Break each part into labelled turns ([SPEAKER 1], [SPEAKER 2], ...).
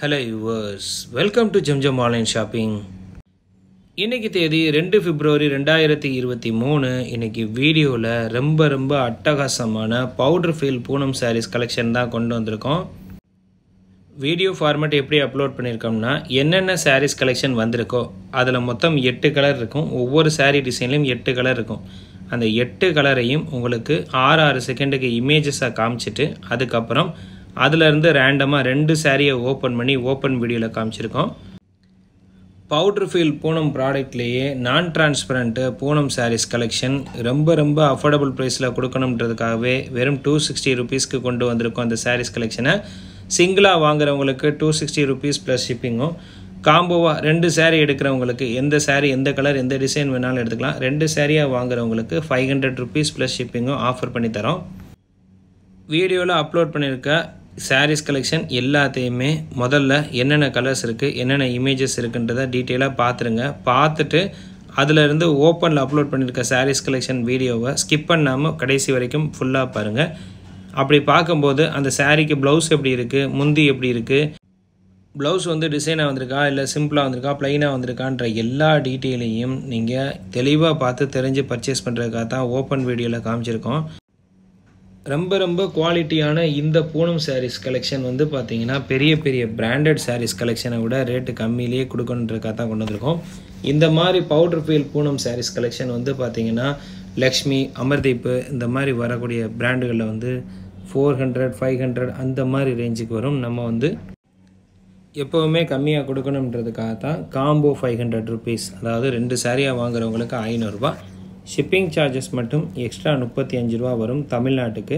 [SPEAKER 1] hello yours welcome to Jamjam online shopping இன்னைக்கு தேதி ரெண்டு பிப்ரவரி ரெண்டாயிரத்தி இருபத்தி மூணு இன்னைக்கு வீடியோவில் ரொம்ப ரொம்ப அட்டகாசமான powder feel Poonam sarees collection தான் கொண்டு வந்திருக்கோம் வீடியோ ஃபார்மேட் எப்படி அப்லோட் பண்ணியிருக்கோம்னா என்னென்ன சாரீஸ் கலெக்ஷன் வந்திருக்கோ அதில் மொத்தம் எட்டு கலர் இருக்கும் ஒவ்வொரு saree டிசைன்லையும் எட்டு கலர் இருக்கும் அந்த எட்டு கலரையும் உங்களுக்கு ஆறு ஆறு செகண்டுக்கு இமேஜஸாக காமிச்சிட்டு அதுக்கப்புறம் அதிலிருந்து ரேண்டமாக ரெண்டு சாரியை ஓப்பன் பண்ணி ஓப்பன் வீடியோவில் காமிச்சிருக்கோம் பவுடர் ஃபீல் பூனம் ப்ராடக்ட்லேயே non transparent Poonam sarees collection ரொம்ப ரொம்ப அஃபோர்டபுள் ப்ரைஸில் கொடுக்கணுன்றதுக்காகவே வெறும் டூ சிக்ஸ்டி ருபீஸ்க்கு கொண்டு வந்திருக்கோம் அந்த சாரீஸ் கலெக்ஷனை சிங்கிளாக வாங்குறவங்களுக்கு டூ சிக்ஸ்டி ருபீஸ் ப்ளஸ் ஷிப்பிங்கும் காம்போவாக ரெண்டு saree எடுக்கிறவங்களுக்கு எந்த saree எந்த கலர் எந்த டிசைன் வேணாலும் எடுத்துக்கலாம் ரெண்டு சாரியாக வாங்குறவங்களுக்கு ஃபைவ் ஹண்ட்ரட் ருபீஸ் ப்ளஸ் ஷிப்பிங்கும் ஆஃபர் பண்ணி தரோம் வீடியோவில் அப்லோட் பண்ணியிருக்க சாரீஸ் கலெக்ஷன் எல்லாத்தையுமே முதல்ல என்னென்ன கலர்ஸ் இருக்குது என்னென்ன இமேஜஸ் இருக்குன்றதை டீட்டெயிலாக பார்த்துருங்க பார்த்துட்டு அதில் இருந்து ஓப்பனில் அப்லோட் பண்ணியிருக்க சாரீஸ் கலெக்ஷன் வீடியோவை ஸ்கிப் பண்ணாமல் கடைசி வரைக்கும் ஃபுல்லாக பாருங்கள் அப்படி பார்க்கும்போது அந்த சாரீக்கு ப்ளவுஸ் எப்படி இருக்குது முந்தி எப்படி இருக்குது ப்ளவுஸ் வந்து டிசைனாக வந்திருக்கா இல்லை சிம்பிளாக வந்திருக்கா ப்ளைனாக வந்திருக்கான்ற எல்லா டீட்டெயிலையும் நீங்கள் தெளிவாக பார்த்து தெரிஞ்சு பர்ச்சேஸ் பண்ணுறதுக்காக தான் ஓப்பன் வீடியோவில் காமிச்சிருக்கோம் ரொம்ப ரொம்ப குவாலிட்டியான இந்த பூனம் சாரீஸ் கலெக்ஷன் வந்து பார்த்தீங்கன்னா பெரிய பெரிய பிராண்டட் சாரீஸ் கலெக்ஷனை விட ரேட்டு கம்மியிலேயே கொடுக்கணுன்றக்காக தான் கொண்டு வந்திருக்கோம் இந்த மாதிரி powder feel Poonam sarees collection வந்து பார்த்தீங்கன்னா லக்ஷ்மி அமர்தீப்பு இந்த மாதிரி வரக்கூடிய பிராண்டுகளில் வந்து ஃபோர் ஹண்ட்ரட் ஃபைவ் ஹண்ட்ரட் அந்த மாதிரி ரேஞ்சுக்கு வரும் நம்ம வந்து எப்போவுமே கம்மியாக கொடுக்கணுன்றதுக்காக தான் காம்போ ஃபைவ் ஹண்ட்ரட் ருபீஸ் அதாவது ரெண்டு சாரியாக வாங்குறவங்களுக்கு ஐநூறுரூபா ஷிப்பிங் சார்ஜஸ் மட்டும் எக்ஸ்ட்ரா முப்பத்தி அஞ்சு ரூபா வரும் தமிழ்நாட்டுக்கு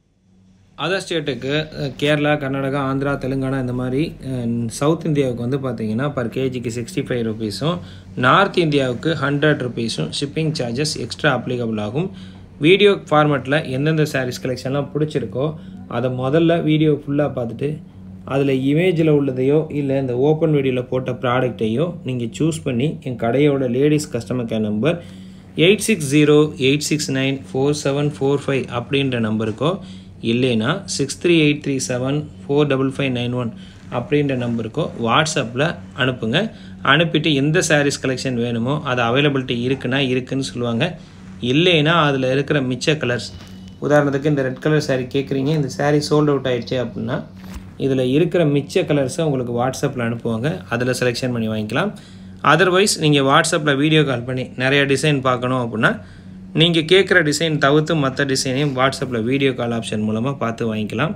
[SPEAKER 1] அதர் ஸ்டேட்டுக்கு அஹ், கேரளா கர்நாடகா ஆந்திரா தெலுங்கானா இந்த மாதிரி அஹ், சவுத் இந்தியாவுக்கு வந்து பார்த்தீங்கன்னா பர் கேஜிக்கு சிக்ஸ்டி ஃபைவ் ருபீஸும் நார்த் இந்தியாவுக்கு ஹண்ட்ரட் ருபீஸும் ஷிப்பிங் சார்ஜஸ் எக்ஸ்ட்ரா அப்ளிகபிள் ஆகும் வீடியோ ஃபார்மேட்டில் எந்தெந்த சாரீஸ் கலெக்ஷன்லாம் பிடிச்சிருக்கோ அதை முதல்ல வீடியோ ஃபுல்லாக பார்த்துட்டு அதில் இமேஜில் உள்ளதையோ இல்லை இந்த ஓப்பன் வீடியோவில் போட்ட ப்ராடக்டையோ நீங்கள் சூஸ் பண்ணி என் கடையோட ladies customer care number eight six zero eight six nine four seven four five அப்படின்ற நம்பருக்கோ இல்லைனா six three eight three seven four double five nine one அப்படின்ற நம்பருக்கோ வாட்ஸ்அப்பில் அனுப்புங்க அனுப்பிட்டு எந்த சாரீஸ் கலெக்ஷன் வேணுமோ அது அவைலபிலிட்டி இருக்குன்னா இருக்குன்னு சொல்லுவாங்க இல்லைன்னா அதில் இருக்கிற மிச்ச கலர்ஸ் உதாரணத்துக்கு இந்த ரெட் கலர் saree கேட்குறீங்க இந்த saree சோல்ட் அவுட் ஆயிடுச்சு அப்படின்னா இதில் இருக்கிற மிச்ச கலர்ஸை உங்களுக்கு வாட்ஸ்அப்பில் அனுப்புவாங்க அதில் செலெக்ஷன் பண்ணி வாங்கிக்கலாம் அதர்வைஸ் நீங்கள் வாட்ஸ்அப்பில் வீடியோ கால் பண்ணி நிறைய டிசைன் பார்க்கணும் அப்படின்னா நீங்கள் கேட்குற டிசைன் தவிர்த்து மற்ற டிசைனையும் வாட்ஸ்அப்பில் வீடியோ கால் ஆப்ஷன் மூலமாக பார்த்து வாங்கிக்கலாம்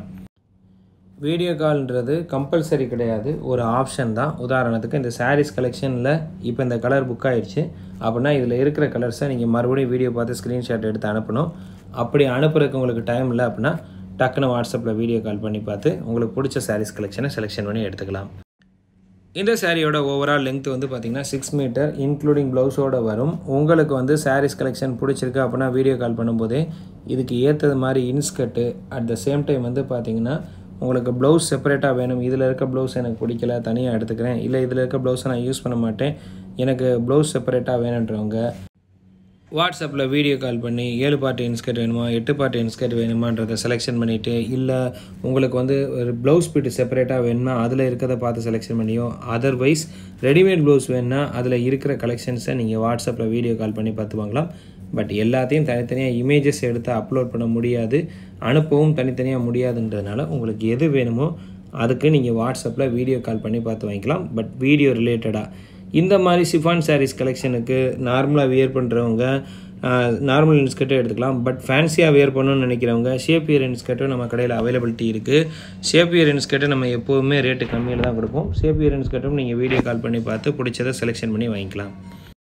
[SPEAKER 1] வீடியோ கால்ன்றது கம்பல்சரி கிடையாது ஒரு ஆப்ஷன் தான் உதாரணத்துக்கு இந்த சாரீஸ் கலெக்ஷனில் இப்போ இந்த கலர் புக் ஆயிடுச்சு அப்படின்னா இதில் இருக்கிற கலர்ஸை நீங்கள் மறுபடியும் வீடியோ பார்த்து ஸ்க்ரீன்ஷாட் எடுத்து அனுப்பணும் அப்படி அனுப்புறதுக்கு உங்களுக்கு டைம் இல்லை அப்படின்னா டக்குன்னு வாட்ஸ்அப்பில் வீடியோ கால் பண்ணி பார்த்து உங்களுக்கு பிடிச்ச சாரீஸ் கலெக்ஷனை செலெக்ஷன் பண்ணி எடுத்துக்கலாம் இந்த சாரியோட ஓவரால் லென்த் வந்து பார்த்தீங்கன்னா சிக்ஸ் மீட்டர் இன்க்ளூடிங் ப்ளவுஸோட வரும் உங்களுக்கு வந்து சாரீஸ் கலெக்ஷன் பிடிச்சிருக்கு அப்படின்னா வீடியோ கால் பண்ணும்போதே இதுக்கு ஏற்றது மாதிரி inskirt at the same time வந்து பார்த்தீங்கன்னா உங்களுக்கு ப்ளவுஸ் செப்பரேட்டாக வேணும் இதில் இருக்க ப்ளவுஸ் எனக்கு பிடிக்கல தனியாக எடுத்துக்கிறேன் இல்லை இதில் இருக்க ப்ளவுஸை நான் யூஸ் பண்ண மாட்டேன் எனக்கு ப்ளவுஸ் செப்பரேட்டாக வேணுன்றவங்க வாட்ஸ்அப்பில் வீடியோ கால் பண்ணி ஏழு பார்ட்டு இன்ஸ்கர்ட் வேணுமா எட்டு பார்ட்டு இன்ஸ்கர்ட் வேணுமான்றதை செலெக்ஷன் பண்ணிவிட்டு இல்லை உங்களுக்கு வந்து ஒரு ப்ளவுஸ் பீட்டு செப்பரேட்டாக வேணுமா அதில் இருக்கிறத பார்த்து செலெக்ஷன் பண்ணியோ அதர்வைஸ் ரெடிமேட் ப்ளவுஸ் வேணுன்னா அதில் இருக்கிற கலெக்ஷன்ஸை நீங்கள் வாட்ஸ்அப்பில் வீடியோ கால் பண்ணி பார்த்து வாங்கலாம் பட் எல்லாத்தையும் தனித்தனியாக இமேஜஸ் எடுத்து அப்லோட் பண்ண முடியாது அனுப்பவும் தனித்தனியாக முடியாதுன்றதுனால உங்களுக்கு எது வேணுமோ அதுக்கு நீங்கள் வாட்ஸ்அப்பில் வீடியோ கால் பண்ணி பார்த்து வாங்கிக்கலாம் பட் வீடியோ ரிலேட்டடாக இந்த மாதிரி சிஃபான் சாரீஸ் கலெக்ஷனுக்கு நார்மலாக வியர் பண்ணுறவங்க நார்மல் இன்ஸ்கர்ட்டும் எடுத்துக்கலாம் பட் ஃபேன்சியாக வியர் பண்ணணும்னு நினைக்கிறவங்க ஷேப்பியர் இன்ஸ்கர்ட்டும் நம்ம கடையில் அவைலபிலிட்டி இருக்குது ஷேப்பியர் இன்ஸ்கர்ட்டை நம்ம எப்போவுமே ரேட்டு கம்மியில் தான் கொடுப்போம் ஷேப்பியர் இன்ஸ்கர்ட்டும் நீங்கள் வீடியோ கால் பண்ணி பார்த்து பிடிச்சதை செலெக்ஷன் பண்ணி வாங்கிக்கலாம்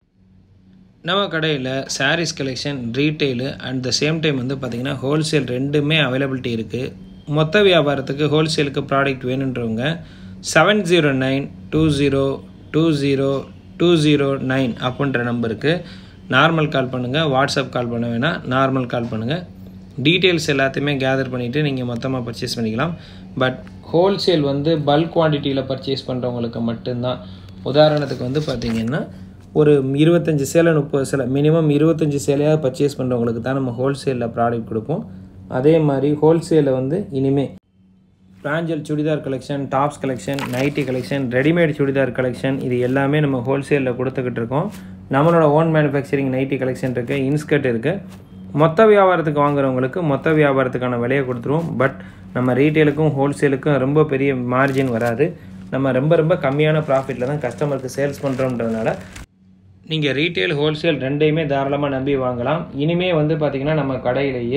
[SPEAKER 1] நம்ம கடையில் sarees collection retail at the same time வந்து பார்த்திங்கன்னா ஹோல்சேல் ரெண்டுமே அவைலபிலிட்டி இருக்குது மொத்த வியாபாரத்துக்கு ஹோல்சேலுக்கு ப்ராடக்ட் வேணுன்றவங்க seven zero nine two zero two zero two zero nine அப்படின்ற நம்பருக்கு நார்மல் கால் பண்ணுங்கள் வாட்ஸ்அப் கால் பண்ண வேணாம் நார்மல் கால் பண்ணுங்கள் டீட்டெயில்ஸ் எல்லாத்தையுமே கேதர் பண்ணிவிட்டு நீங்கள் மொத்தமாக பர்ச்சேஸ் பண்ணிக்கலாம் பட் ஹோல்சேல் வந்து பல்க் குவான்டிட்டியில் பர்ச்சேஸ் பண்ணுறவங்களுக்கு மட்டும்தான் உதாரணத்துக்கு வந்து பார்த்திங்கன்னா ஒரு இருபத்தஞ்சி சேலை முப்பது சேலை மினிமம் இருபத்தஞ்சி சேலையாக பர்ச்சேஸ் பண்ணுறவங்களுக்கு தான் நம்ம ஹோல்சேலில் ப்ராடக்ட் கொடுப்போம் அதே மாதிரி ஹோல்சேலில் வந்து இனிமே Pranjal churidar collection tops collection nighty collection readymade churidar collection இது எல்லாமே நம்ம ஹோல்சேலில் கொடுத்துக்கிட்டு இருக்கோம் நம்மளோட ஓன் மேனுஃபேக்சரிங் நைட்டி கலெக்ஷன் இருக்குது இன்ஸ்கர்ட் இருக்குது மொத்த வியாபாரத்துக்கு வாங்குறவங்களுக்கு மொத்த வியாபாரத்துக்கான விலையை கொடுத்துருவோம் பட் நம்ம ரீட்டெயிலுக்கும் ஹோல்சேலுக்கும் ரொம்ப பெரிய மார்ஜின் வராது நம்ம ரொம்ப ரொம்ப கம்மியான ப்ராஃபிட்டில் தான் கஸ்டமருக்கு சேல்ஸ் பண்ணுறோன்றதுனால நீங்கள் ரீட்டெயில் ஹோல்சேல் ரெண்டையுமே தாராளமாக நம்பி வாங்கலாம் இனிமே வந்து பார்த்திங்கன்னா நம்ம கடையிலேயே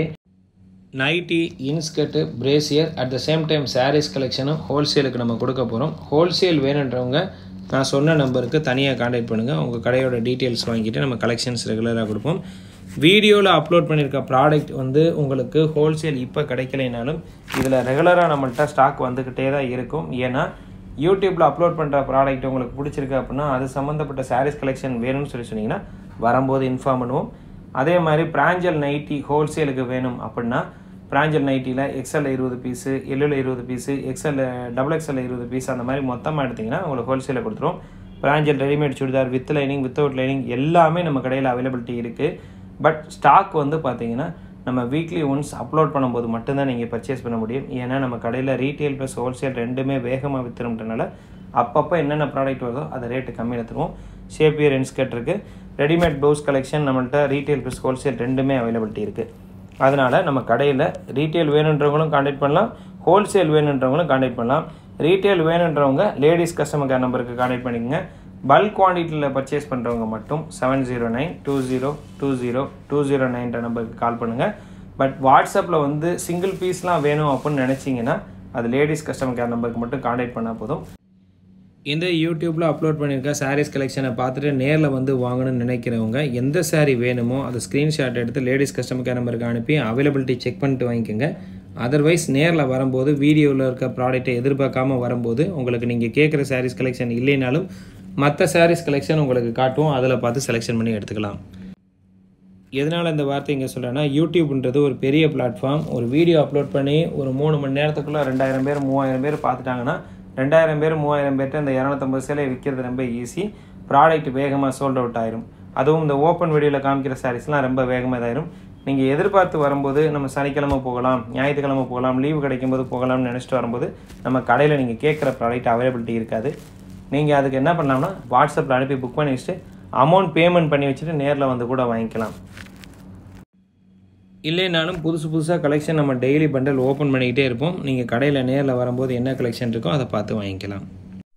[SPEAKER 1] nighty inskirt brassiere at the same time sarees கலெக்ஷனும் ஹோல்சேலுக்கு நம்ம கொடுக்க போகிறோம் ஹோல்சேல் வேணுன்றவங்க நான் சொன்ன நம்பருக்கு தனியாக காண்டாக்ட் பண்ணுங்கள் உங்கள் கடையோட டீட்டெயில்ஸ் வாங்கிட்டு நம்ம கலெக்ஷன்ஸ் ரெகுலராக கொடுப்போம் வீடியோவில் அப்லோட் பண்ணியிருக்க ப்ராடக்ட் வந்து உங்களுக்கு ஹோல்சேல் இப்போ கிடைக்கலைனாலும் இதில் ரெகுலராக நம்மள்ட்ட ஸ்டாக் வந்துக்கிட்டே தான் இருக்கும் ஏன்னா யூடியூப்பில் அப்லோட் பண்ணுற ப்ராடக்ட் உங்களுக்கு பிடிச்சிருக்கு அப்படின்னா அது சம்மந்தப்பட்ட சாரீஸ் கலெக்ஷன் வேணும்னு சொல்லி சொன்னீங்கன்னா வரும்போது இன்ஃபார்ம் பண்ணுவோம் அதே மாதிரி பிராஞ்சல் நைட்டி ஹோல்சேலுக்கு வேணும் அப்படின்னா பிராஞ்சல் நைட்டியில் எக்ஸலில் இருபது பீஸு எல்லில் இருபது பீஸு எக்ஸல் டபுள் எக்ஸலில் இருபது பீஸ் அந்த மாதிரி மொத்தமாக எடுத்திங்கன்னா உங்களுக்கு ஹோல்சேலில் கொடுத்துருவோம் Pranjal readymade churidar with lining without lining எல்லாமே நம்ம கடையில் அவைலபிலிட்டி இருக்குது பட் ஸ்டாக் வந்து பார்த்தீங்கன்னா நம்ம வீக்லி ஒன்ஸ் அப்லோட் பண்ணும்போது மட்டும்தான் நீங்கள் பர்ச்சேஸ் பண்ண முடியும் ஏன்னா நம்ம கடையில் ரீட்டெயில் ப்ளஸ் ஹோல்சேல் ரெண்டுமே வேகமாக விற்றுறோம்ன்றனால அப்பப்போ என்னென்ன ப்ராடக்ட் வருதோ அதை ரேட்டு கம்மியில் தருவோம் ஷேப்பியர் இன்ஸ்கர்ட் இருக்குது ரெடிமேட் ப்ளவுஸ் கலெக்ஷன் நம்மள்ட்ட ரீட்டெயில் ப்ளஸ் ஹோல்சேல் ரெண்டுமே அவைலபிலிட்டி இருக்குது அதனால் நம்ம கடையில் ரீட்டெயில் வேணுன்றவங்களும் காண்டாக்ட் பண்ணலாம் ஹோல்சேல் வேணுன்றவங்களும் காண்டாக்ட் பண்ணலாம் ரீட்டெயில் வேணுன்றவங்க லேடிஸ் கஸ்டமர் கேர் நம்பருக்கு காண்டாக்ட் பண்ணிக்கோங்க பல்க் குவான்டிட்டியில் பர்ச்சேஸ் பண்ணுறவங்க மட்டும் seven zero nine two zero two zero two zero நைன்ற நம்பருக்கு கால் பண்ணுங்கள் பட் வாட்ஸ்அப்பில் வந்து சிங்கிள் பீஸ்லாம் வேணும் அப்படின்னு நினச்சிங்கன்னா அது லேடிஸ் கஸ்டமர் கேர் நம்பருக்கு மட்டும் காண்டாக்ட் பண்ணால் போதும் இந்த யூடியூப்பில் அப்லோட் பண்ணியிருக்க சாரீஸ் கலெக்ஷனை பார்த்துட்டு நேரில் வந்து வாங்கணும்னு நினைக்கிறவங்க எந்த சாரீ வேணுமோ அதை ஸ்க்ரீன்ஷாட் எடுத்து லேடிஸ் கஸ்டமர் கேர் நம்பருக்கு அனுப்பி அவைலபிலிட்டி செக் பண்ணிட்டு வாங்கிக்கோங்க அதர்வைஸ் நேரில் வரும்போது வீடியோவில் இருக்க ப்ராடக்ட்டை எதிர்பார்க்காம வரும்போது உங்களுக்கு நீங்கள் கேட்குற சாரீஸ் கலெக்ஷன் இல்லைனாலும் மற்ற சாரீஸ் கலெக்ஷன் உங்களுக்கு காட்டுவோம் அதில் பார்த்து செலெக்ஷன் பண்ணி எடுத்துக்கலாம் எதனால் இந்த வார்த்தை இங்கே சொல்கிறேன்னா யூடியூப்ன்றது ஒரு பெரிய பிளாட்ஃபார்ம் ஒரு வீடியோ அப்லோட் பண்ணி ஒரு மூணு மணி நேரத்துக்குள்ளே ரெண்டாயிரம் பேர் மூவாயிரம் பேர் பார்த்துட்டாங்கன்னா ரெண்டாயிரம் பேர் மூவாயிரம் பேர்ட்ட இந்த இரநூத்தம்பது சேலை விற்கிறது ரொம்ப ஈஸி ப்ராடக்ட் வேகமாக சோல்ட் அவுட் ஆயிரும் அதுவும் இந்த ஓப்பன் வீடியோவில் காமிக்கிற சாரீஸ்லாம் ரொம்ப வேகமாக இதாயிரும் நீங்கள் எதிர்பார்த்து வரும்போது நம்ம சனிக்கிழமை போகலாம் ஞாயிற்றுக்கிழமை போகலாம் லீவு கிடைக்கும்போது போகலாம்னு நினச்சிட்டு வரும்போது நம்ம கடையில் நீங்கள் கேட்குற ப்ராடக்ட் அவைலபிலிட்டி இருக்காது நீங்கள் அதுக்கு என்ன பண்ணலாம்னா வாட்ஸ்அப்பில் அனுப்பி புக் பண்ணி வச்சுட்டு அமௌண்ட் பேமெண்ட் பண்ணி வச்சுட்டு நேரில் வந்து கூட வாங்கிக்கலாம் இல்லைனாலும் புதுசு புதுசாக கலெக்ஷன் நம்ம டெய்லி பண்டல் ஓப்பன் பண்ணிக்கிட்டே இருப்போம் நீங்கள் கடையில் நேரில் வரும்போது என்ன கலெக்ஷன் இருக்கோ அதை பார்த்து வாங்கிக்கலாம்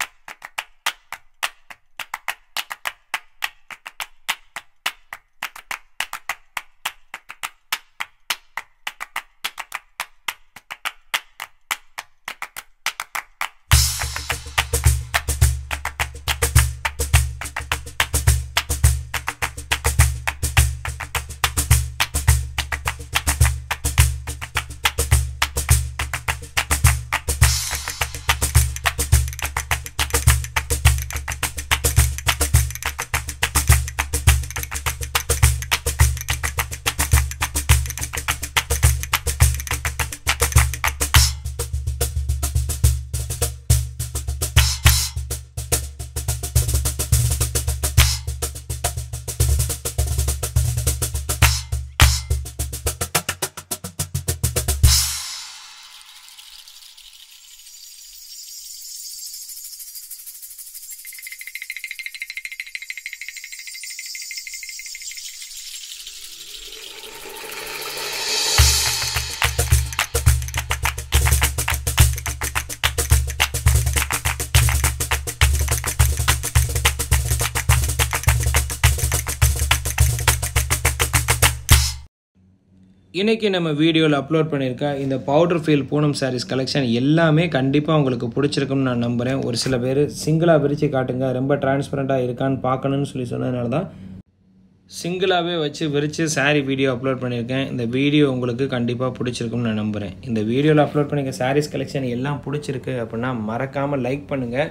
[SPEAKER 1] இன்றைக்கி நம்ம வீடியோவில் அப்லோட் பண்ணியிருக்க இந்த powder feel Poonam sarees collection எல்லாமே கண்டிப்பாக உங்களுக்கு பிடிச்சிருக்கும்னு நான் நம்புகிறேன் ஒரு சில பேர் சிங்கிளாக விரித்து காட்டுங்க ரொம்ப டிரான்ஸ்பரண்ட்டாக இருக்கான்னு பார்க்கணுன்னு சொல்லி சொன்னதுனால தான் சிங்கிளாகவே வச்சு விரித்து சாரீ வீடியோ அப்லோட் பண்ணியிருக்கேன் இந்த வீடியோ உங்களுக்கு கண்டிப்பாக பிடிச்சிருக்கும்னு நான் நம்புகிறேன் இந்த வீடியோவில் அப்லோட் பண்ணியிருக்க சாரீஸ் கலெக்ஷன் எல்லாம் பிடிச்சிருக்கு அப்படின்னா மறக்காமல் லைக் பண்ணுங்கள்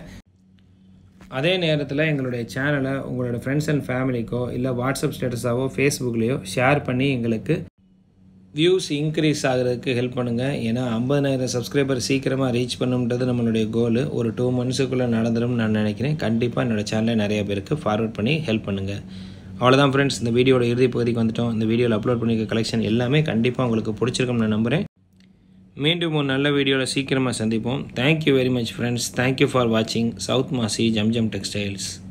[SPEAKER 1] அதே நேரத்தில் எங்களுடைய சேனலை உங்களோட ஃப்ரெண்ட்ஸ் அண்ட் ஃபேமிலிக்கோ இல்லை வாட்ஸ்அப் ஸ்டேட்டஸாவோ ஃபேஸ்புக்லேயோ ஷேர் பண்ணி எங்களுக்கு வியூஸ் இன்க்ரீஸ் ஆகிறதுக்கு ஹெல்ப் பண்ணுங்கள் ஏன்னா ஐம்பதனாயிரம் சப்ஸ்கிரைபர் சீக்கிரமாக ரீச் பண்ணுன்றது நம்மளுடைய கோல் ஒரு டூ மந்த்ஸுக்குள்ளே நடந்துடும் நான் நினைக்கிறேன் கண்டிப்பாக என்னோடய சேனலை நிறைய பேருக்கு ஃபார்வர்ட் பண்ணி ஹெல்ப் பண்ணுங்கள் அவ்வளோதான் ஃப்ரெண்ட்ஸ் இந்த வீடியோட இறுதி பகுதிக்கு வந்துட்டோம் இந்த வீடியோவில் அப்லோட் பண்ணியிருக்க கலெக்ஷன் எல்லாமே கண்டிப்பாக உங்களுக்கு பிடிச்சிருக்கும்னு நான் நம்புகிறேன் மீண்டும் ஒரு நல்ல வீடியோவில் சீக்கிரமாக சந்திப்போம் thank you very much friends thank you for வாட்சிங் சவுத் மாசி ஜம்ஜம் டெக்ஸ்டைல்ஸ்